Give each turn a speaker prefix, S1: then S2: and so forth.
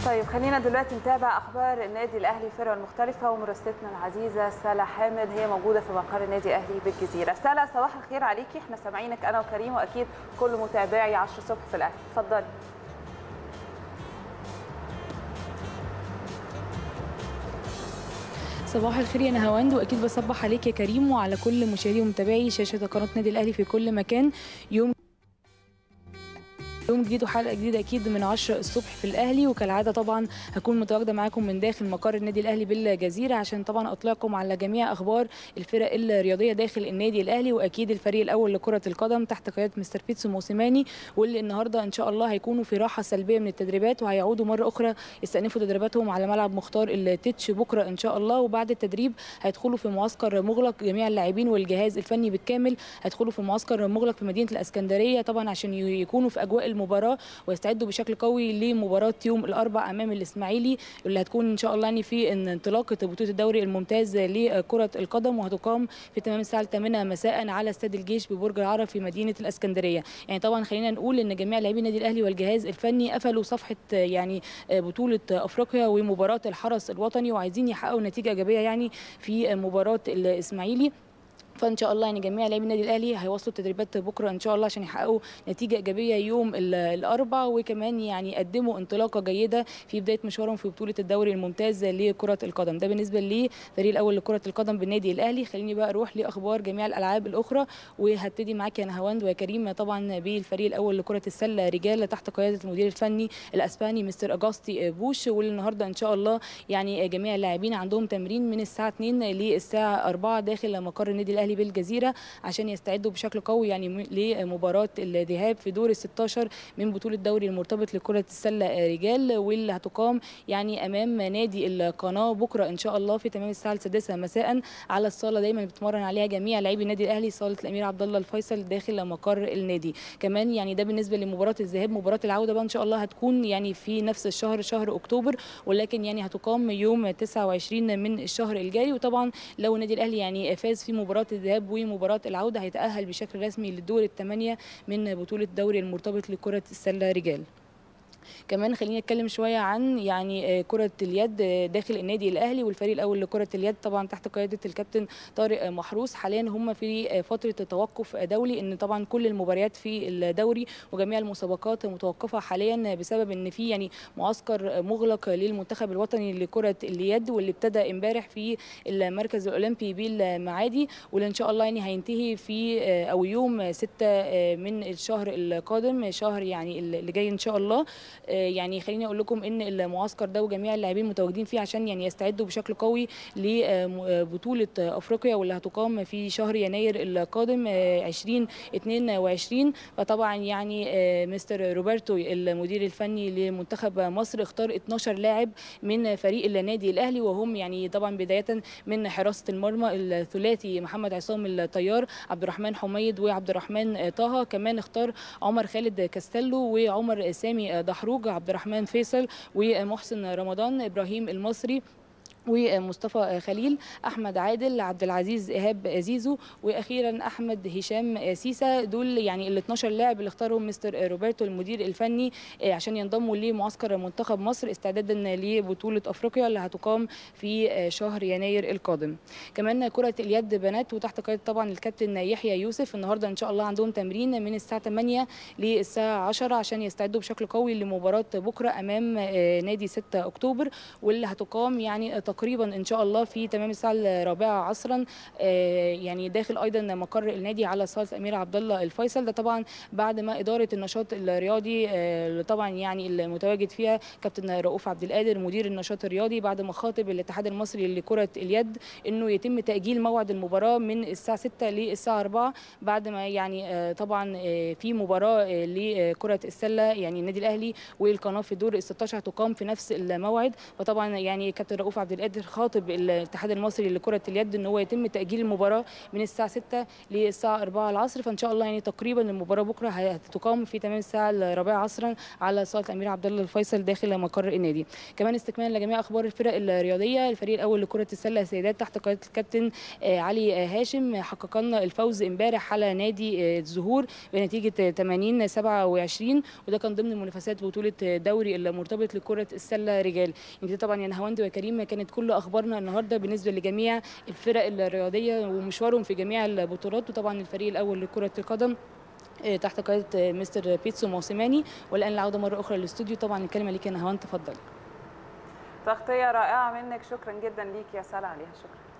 S1: طيب خلينا دلوقتي نتابع اخبار النادي الاهلي الفرق المختلفه ومراسلتنا العزيزه سلا حامد هي موجوده في مقر النادي الاهلي بالجزيره سلا صباح الخير عليكي احنا سامعينك انا وكريم واكيد كل متابعي 10 الصبح في الاهلي اتفضلي
S2: صباح الخير يا نهاوند واكيد بصبح عليك يا كريم وعلى كل مشاهدي ومتابعي شاشه قناه نادي الاهلي في كل مكان يوم يوم جديد وحلقه جديده اكيد من 10 الصبح في الاهلي وكالعاده طبعا هكون متواجده معاكم من داخل مقر النادي الاهلي بالجزيره عشان طبعا اطلعكم على جميع اخبار الفرق الرياضيه داخل النادي الاهلي واكيد الفريق الاول لكره القدم تحت قياده مستر بيتسو موسيماني واللي النهارده ان شاء الله هيكونوا في راحه سلبيه من التدريبات وهيعودوا مره اخرى يستأنفوا تدريباتهم على ملعب مختار التتش بكره ان شاء الله وبعد التدريب هيدخلوا في معسكر مغلق جميع اللاعبين والجهاز الفني بالكامل هيدخلوا في معسكر مغلق في مدينه الاسكندريه طبعا عشان يكونوا في اجواء المباراه ويستعدوا بشكل قوي لمباراه يوم الاربع امام الاسماعيلي اللي هتكون ان شاء الله يعني في انطلاقه بطوله الدوري الممتاز لكره القدم وهتقام في تمام الساعه 8 مساء على استاد الجيش ببرج العرب في مدينه الاسكندريه يعني طبعا خلينا نقول ان جميع لاعبي النادي الاهلي والجهاز الفني قفلوا صفحه يعني بطوله افريقيا ومباراه الحرس الوطني وعايزين يحققوا نتيجه ايجابيه يعني في مباراه الاسماعيلي فان شاء الله يعني جميع لاعبي النادي الاهلي هيواصلوا التدريبات بكره ان شاء الله عشان يحققوا نتيجه ايجابيه يوم الاربعاء وكمان يعني يقدموا انطلاقه جيده في بدايه مشوارهم في بطوله الدوري الممتاز لكره القدم ده بالنسبه للفريق الاول لكره القدم بالنادي الاهلي خليني بقى اروح لاخبار جميع الالعاب الاخرى وهبتدي معاك يا نهاوند ويا كريم طبعا بالفريق الاول لكره السله رجال تحت قياده المدير الفني الاسباني مستر اجاستي بوش واللي النهارده ان شاء الله يعني جميع اللاعبين عندهم تمرين من الساعه 2 للساعه 4 داخل مقر النادي الاهلي بالجزيره عشان يستعدوا بشكل قوي يعني لمباراه الذهاب في دور ال 16 من بطوله الدوري المرتبط لكره السله رجال واللي هتقام يعني امام نادي القناه بكره ان شاء الله في تمام الساعه السادسه مساء على الصاله دايما بتمرن عليها جميع لاعبي النادي الاهلي صاله الامير عبد الله الفيصل داخل مقر النادي كمان يعني ده بالنسبه لمباراه الذهاب مباراه العوده بقى ان شاء الله هتكون يعني في نفس الشهر شهر اكتوبر ولكن يعني هتقام يوم 29 من الشهر الجاري وطبعا لو النادي الاهلي يعني فاز في مباراه الذهاب ومباراه العوده هيتاهل بشكل رسمي للدور الثمانيه من بطوله الدوري المرتبط لكره السله رجال كمان خلينا نتكلم شويه عن يعني كره اليد داخل النادي الاهلي والفريق الاول لكره اليد طبعا تحت قياده الكابتن طارق محروس حاليا هم في فتره توقف دولي ان طبعا كل المباريات في الدوري وجميع المسابقات متوقفه حاليا بسبب ان في يعني معسكر مغلق للمنتخب الوطني لكره اليد واللي ابتدى امبارح في المركز الاولمبي بالمعادي واللي ان شاء الله يعني هينتهي في او يوم 6 من الشهر القادم شهر يعني اللي جاي ان شاء الله يعني خليني اقول لكم ان المعسكر ده وجميع اللاعبين متواجدين فيه عشان يعني يستعدوا بشكل قوي لبطوله افريقيا واللي هتقام في شهر يناير القادم 2022 فطبعا يعني مستر روبرتو المدير الفني لمنتخب مصر اختار 12 لاعب من فريق النادي الاهلي وهم يعني طبعا بدايه من حراسه المرمى الثلاثي محمد عصام الطيار عبد الرحمن حميد وعبد الرحمن طه كمان اختار عمر خالد كاستيلو وعمر سامي دحروج عبد الرحمن فيصل ومحسن رمضان ابراهيم المصري ومصطفى خليل احمد عادل عبد العزيز ايهاب زيزو واخيرا احمد هشام سيسا دول يعني ال 12 لاعب اللي اختارهم مستر روبرتو المدير الفني عشان ينضموا لمعسكر منتخب مصر استعدادا لبطوله افريقيا اللي هتقام في شهر يناير القادم كمان كره اليد بنات وتحت قياده طبعا الكابتن يحيى يوسف النهارده ان شاء الله عندهم تمرين من الساعه 8 للساعه 10 عشان يستعدوا بشكل قوي لمباراه بكره امام نادي 6 اكتوبر واللي هتقام يعني تقريبا ان شاء الله في تمام الساعه الرابعه عصرا يعني داخل ايضا مقر النادي على صاله الامير عبد الله الفيصل ده طبعا بعد ما اداره النشاط الرياضي طبعا يعني المتواجد فيها كابتن رؤوف عبد القادر مدير النشاط الرياضي بعد ما خاطب الاتحاد المصري لكره اليد انه يتم تاجيل موعد المباراه من الساعه 6 للساعه 4 بعد ما يعني طبعا في مباراه لكره السله يعني النادي الاهلي والقناه في دور ال 16 هتقام في نفس الموعد فطبعا يعني كابتن رؤوف عبد القادر القادر خاطب الاتحاد المصري لكره اليد ان هو يتم تاجيل المباراه من الساعه 6 للساعه 4 العصر فان شاء الله يعني تقريبا المباراه بكره هتقام في تمام الساعه الرابعه عصرا على صاله الامير عبد الله الفيصل داخل مقر النادي كمان استكمالا لجميع اخبار الفرق الرياضيه الفريق الاول لكره السله سيدات تحت قياده الكابتن علي هاشم حققنا الفوز امبارح على نادي الزهور بنتيجه 80 27 وده كان ضمن منافسات بطوله دوري المرتبط لكره السله رجال دي طبعا يا نهاوند وكريم كانت كل اخبارنا النهارده بالنسبه لجميع الفرق الرياضيه ومشوارهم في جميع البطولات وطبعا الفريق الاول لكره القدم تحت قياده مستر بيتسو موسيماني والان العوده مره اخرى للاستوديو طبعا الكلمه ليك يا نهاوند تفضلي
S1: تغطيه رائعه منك شكرا جدا ليك يا سلا عليها شكرا